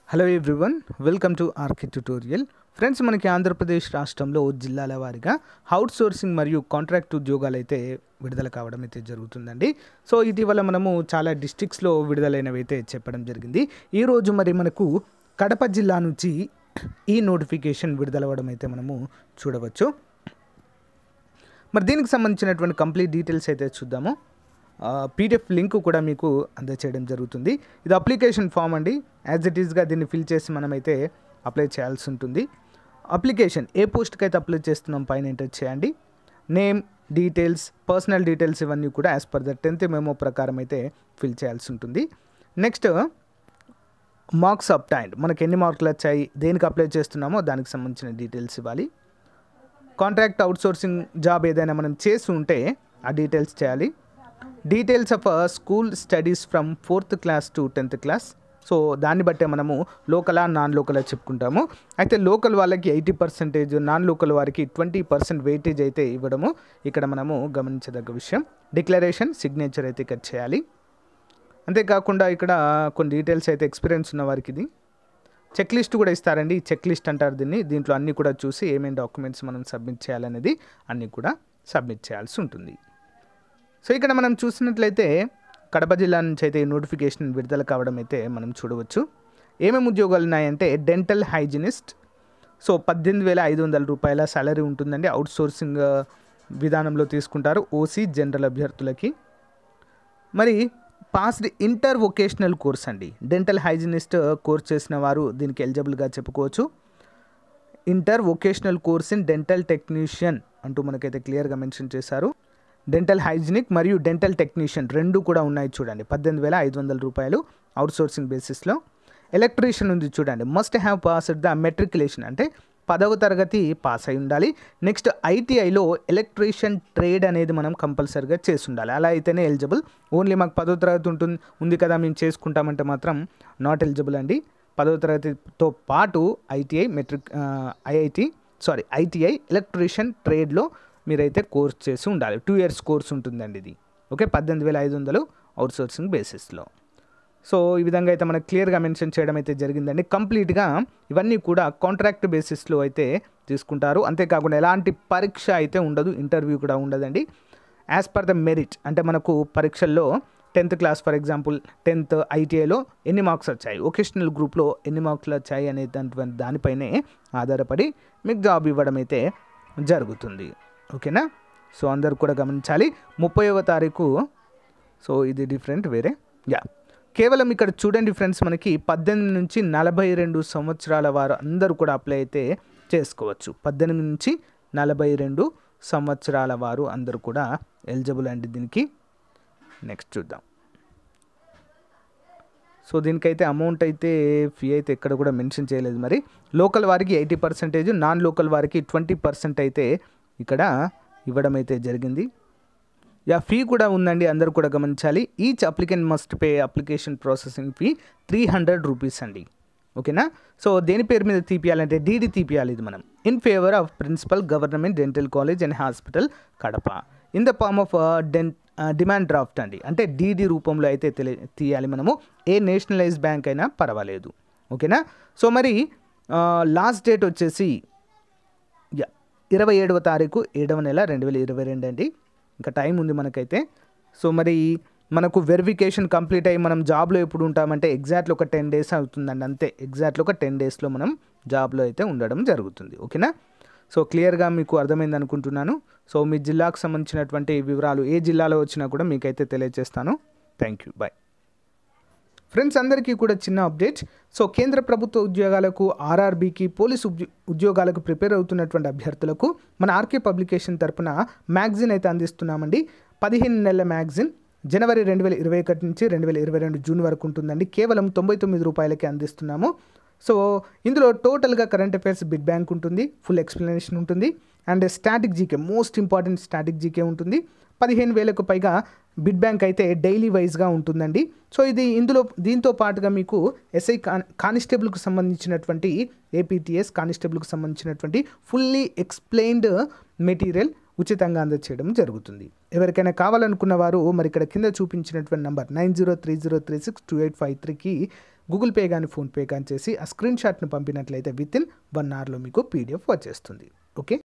hello everyone welcome to RK tutorial friends మనకి ఆంధ్రప్రదేశ్ రాష్ట్రంలో జిల్లాల వారీగా అవుట్ సోర్సింగ్ మరియు కాంట్రాక్ట్ ఉద్యోగాలు అయితే విడుదల కావడం అయితే జరుగుతుందండి సో ఇటీవల మనము చాలా డిస్ట్రిక్ట్స్లో విడుదలైనవి అయితే చెప్పడం జరిగింది ఈరోజు మరి మనకు కడప జిల్లా నుంచి ఈ నోటిఫికేషన్ విడుదలవ్వడం అయితే మనము చూడవచ్చు మరి దీనికి సంబంధించినటువంటి కంప్లీట్ డీటెయిల్స్ అయితే చూద్దాము పీడిఎఫ్ లింక్ కూడా మీకు అందచేయడం జరుగుతుంది ఇది అప్లికేషన్ ఫామ్ అండి యాజ్ ఇట్ ఈస్గా దీన్ని ఫిల్ చేసి మనమైతే అప్లై చేయాల్సి ఉంటుంది అప్లికేషన్ ఏ పోస్ట్కి అయితే అప్లై చేస్తున్నాం పైన ఎంటర్ చేయండి నేమ్ డీటెయిల్స్ పర్సనల్ డీటెయిల్స్ ఇవన్నీ కూడా as per the tenth memo ప్రకారం అయితే ఫిల్ చేయాల్సి ఉంటుంది నెక్స్ట్ మార్క్స్ అప్ టైండ్ మనకి ఎన్ని మార్కులు వచ్చాయి దేనికి అప్లై చేస్తున్నామో దానికి సంబంధించిన డీటెయిల్స్ ఇవ్వాలి కాంట్రాక్ట్ అవుట్సోర్సింగ్ జాబ్ ఏదైనా మనం చేసి ఉంటే ఆ డీటెయిల్స్ చేయాలి details of school studies from fourth class to tenth class so దాన్ని బట్టే మనము లోకలా నాన్ లోకలా చెప్పుకుంటాము అయితే లోకల్ వాళ్ళకి ఎయిటీ పర్సెంటేజ్ నాన్ లోకల్ వారికి ట్వంటీ పర్సెంట్ వెయిటేజ్ అయితే ఇవ్వడము ఇక్కడ మనము గమనించదగ్గ విషయం డిక్లరేషన్ సిగ్నేచర్ అయితే ఇక్కడ చేయాలి అంతేకాకుండా ఇక్కడ కొన్ని డీటెయిల్స్ అయితే ఎక్స్పీరియన్స్ ఉన్న వారికి ఇది చెక్ లిస్ట్ కూడా ఇస్తారండి ఈ చెక్ లిస్ట్ అంటారు దీన్ని దీంట్లో అన్నీ కూడా చూసి ఏమేమి డాక్యుమెంట్స్ మనం సబ్మిట్ చేయాలనేది అన్నీ కూడా సబ్మిట్ చేయాల్సి ఉంటుంది సో ఇక్కడ మనం చూసినట్లయితే కడప జిల్లా నుంచి అయితే ఈ నోటిఫికేషన్ విడుదల కావడం అయితే మనం చూడవచ్చు ఏమేమి ఉద్యోగాలు ఉన్నాయంటే డెంటల్ హైజినిస్ట్ సో పద్దెనిమిది వేల ఐదు వందల రూపాయల సాలరీ ఉంటుందండి అవుట్ సోర్సింగ్ విధానంలో తీసుకుంటారు ఓసీ జనరల్ అభ్యర్థులకి మరి పాస్డ్ ఇంటర్ వొకేషనల్ కోర్స్ అండి డెంటల్ హైజినిస్ట్ కోర్స్ చేసిన వారు దీనికి ఎలిజిబుల్గా చెప్పుకోవచ్చు inter vocational course in dental technician అంటూ మనకైతే క్లియర్గా మెన్షన్ చేశారు డెంటల్ హైజినిక్ మరియు డెంటల్ టెక్నీషియన్ రెండు కూడా ఉన్నాయి చూడండి పద్దెనిమిది వేల ఐదు వందల రూపాయలు అవుట్సోర్సింగ్ బేసిస్లో ఎలక్ట్రీషియన్ ఉంది చూడండి must have passed the matriculation అంటే పదవ తరగతి పాస్ అయి ఉండాలి నెక్స్ట్ ఐటీఐలో ఎలక్ట్రీషియన్ ట్రేడ్ అనేది మనం కంపల్సరీగా చేసి ఉండాలి అలా అయితేనే ఎలిజిబుల్ ఓన్లీ మాకు పదవ తరగతి ఉంటుంది ఉంది కదా మేము చేసుకుంటామంటే మాత్రం నాట్ ఎలిజిబుల్ అండి పదవ తరగతితో పాటు ITI metric IIT sorry ITI electrician ట్రేడ్లో మీరైతే కోర్స్ చేసి ఉండాలి టూ ఇయర్స్ కోర్స్ ఉంటుందండి ఇది ఓకే పద్దెనిమిది వేల ఐదు వందలు అవుట్సోర్సింగ్ బేసిస్లో సో ఈ విధంగా అయితే మనకు క్లియర్గా మెన్షన్ చేయడం అయితే జరిగిందండి కంప్లీట్గా ఇవన్నీ కూడా కాంట్రాక్ట్ బేసిస్లో అయితే తీసుకుంటారు అంతేకాకుండా ఎలాంటి పరీక్ష అయితే ఉండదు ఇంటర్వ్యూ కూడా ఉండదండి యాజ్ పర్ ద మెరిట్ అంటే మనకు పరీక్షల్లో tenth class for example tenth ఐటీఐలో ఎన్ని మార్క్స్ వచ్చాయి వొకేషనల్ గ్రూప్లో ఎన్ని మార్క్స్ వచ్చాయి అనే దాని దానిపైనే ఆధారపడి మీకు జాబ్ ఇవ్వడం అయితే జరుగుతుంది ఓకేనా సో అందరు కూడా గమనించాలి ముప్పైవ తారీఖు సో ఇది డిఫరెంట్ వేరే యా కేవలం ఇక్కడ చూడండి ఫ్రెండ్స్ మనకి పద్దెనిమిది నుంచి నలభై రెండు సంవత్సరాల వారు అందరూ కూడా అప్లై అయితే చేసుకోవచ్చు పద్దెనిమిది నుంచి నలభై రెండు సంవత్సరాల వారు అందరూ కూడా ఎలిజిబుల్ అండి దీనికి నెక్స్ట్ చూద్దాం సో దీనికైతే అమౌంట్ అయితే ఫీ అయితే ఎక్కడ కూడా మెన్షన్ చేయలేదు మరి లోకల్ వారికి ఎయిటీ పర్సెంటేజ్ నాన్ లోకల్ వారికి ట్వంటీ పర్సెంట్ అయితే ఇక్కడ ఇవ్వడం అయితే జరిగింది యా ఫీ కూడా ఉందండి అందరూ కూడా గమనించాలి each applicant must pay application processing fee three hundred rupees అండి ఓకేనా సో దేని పేరు మీద తీపియాలంటే డీడీ తీపియాలి ఇది మనం in favour of principal government dental college and hospital Kadapa in the form of den demand draft అండి అంటే డీడీ రూపంలో అయితే తెలియ తీయాలి మనము ఏ నేషనలైజ్ బ్యాంక్ అయినా పర్వాలేదు ఓకేనా సో మరి లాస్ట్ డేట్ వచ్చేసి యా ఇరవై ఏడవ తారీఖు ఏడవ నెల రెండు వేల ఇరవై రెండు అండి ఇంకా టైం ఉంది మనకైతే సో మరి మనకు వెరిఫికేషన్ కంప్లీట్ అయ్యి మనం జాబ్లో ఎప్పుడు ఉంటామంటే ఎగ్జాక్ట్లీ ఒక టెన్ డేస్ అవుతుందండి అంతే ఎగ్జాక్ట్లీ ఒక టెన్ డేస్లో మనం జాబ్లో అయితే ఉండడం జరుగుతుంది ఓకేనా సో క్లియర్గా మీకు అర్థమైంది అనుకుంటున్నాను సో మీ జిల్లాకు సంబంధించినటువంటి వివరాలు ఏ జిల్లాలో వచ్చినా కూడా మీకైతే తెలియజేస్తాను థ్యాంక్ యూ బాయ్ ఫ్రెండ్స్ అందరికీ కూడా చిన్న అప్డేట్ సో కేంద్ర ప్రభుత్వ ఉద్యోగాలకు ఆర్ఆర్బీకి పోలీసు ఉద్యోగాలకు ప్రిపేర్ అవుతున్నటువంటి అభ్యర్థులకు మన ఆర్కే పబ్లికేషన్ తరపున మ్యాగజిన్ అయితే అందిస్తున్నామండి పదిహేను నెలల మ్యాగజిన్ జనవరి రెండు వేల ఇరవై ఒకటి నుంచి రెండు వేల ఇరవై రెండు జూన్ వరకు ఉంటుందండి కేవలం తొంభై తొమ్మిది రూపాయలకి అందిస్తున్నాము సో ఇందులో టోటల్గా కరెంట్ అఫైర్స్ బిగ్ బ్యాంక్ ఉంటుంది ఫుల్ ఎక్స్ప్లెనేషన్ ఉంటుంది and static GK most important static GK ఉంటుంది పదిహేను వేలకు పైగా బిడ్ బ్యాంక్ అయితే డైలీ వైజ్గా ఉంటుందండి సో ఇది ఇందులో దీంతో పాటుగా మీకు ఎస్ఐ కానిస్టేబుల్కి సంబంధించినటువంటి ఏపీటీఎస్ కానిస్టేబుల్కి సంబంధించినటువంటి ఫుల్లీ ఎక్స్ప్లెయిన్డ్ మెటీరియల్ ఉచితంగా అందజేయడం జరుగుతుంది ఎవరికైనా కావాలనుకున్న వారు మరి ఇక్కడ కింద చూపించినటువంటి number nine zero three zero three six two eight five త్రీకి గూగుల్ పే కానీ ఫోన్పే కానీ చేసి ఆ స్క్రీన్ షాట్ని పంపినట్లయితే విత్ ఇన్ వన్ అవర్లో మీకు పీడిఎఫ్ వచ్చేస్తుంది ఓకే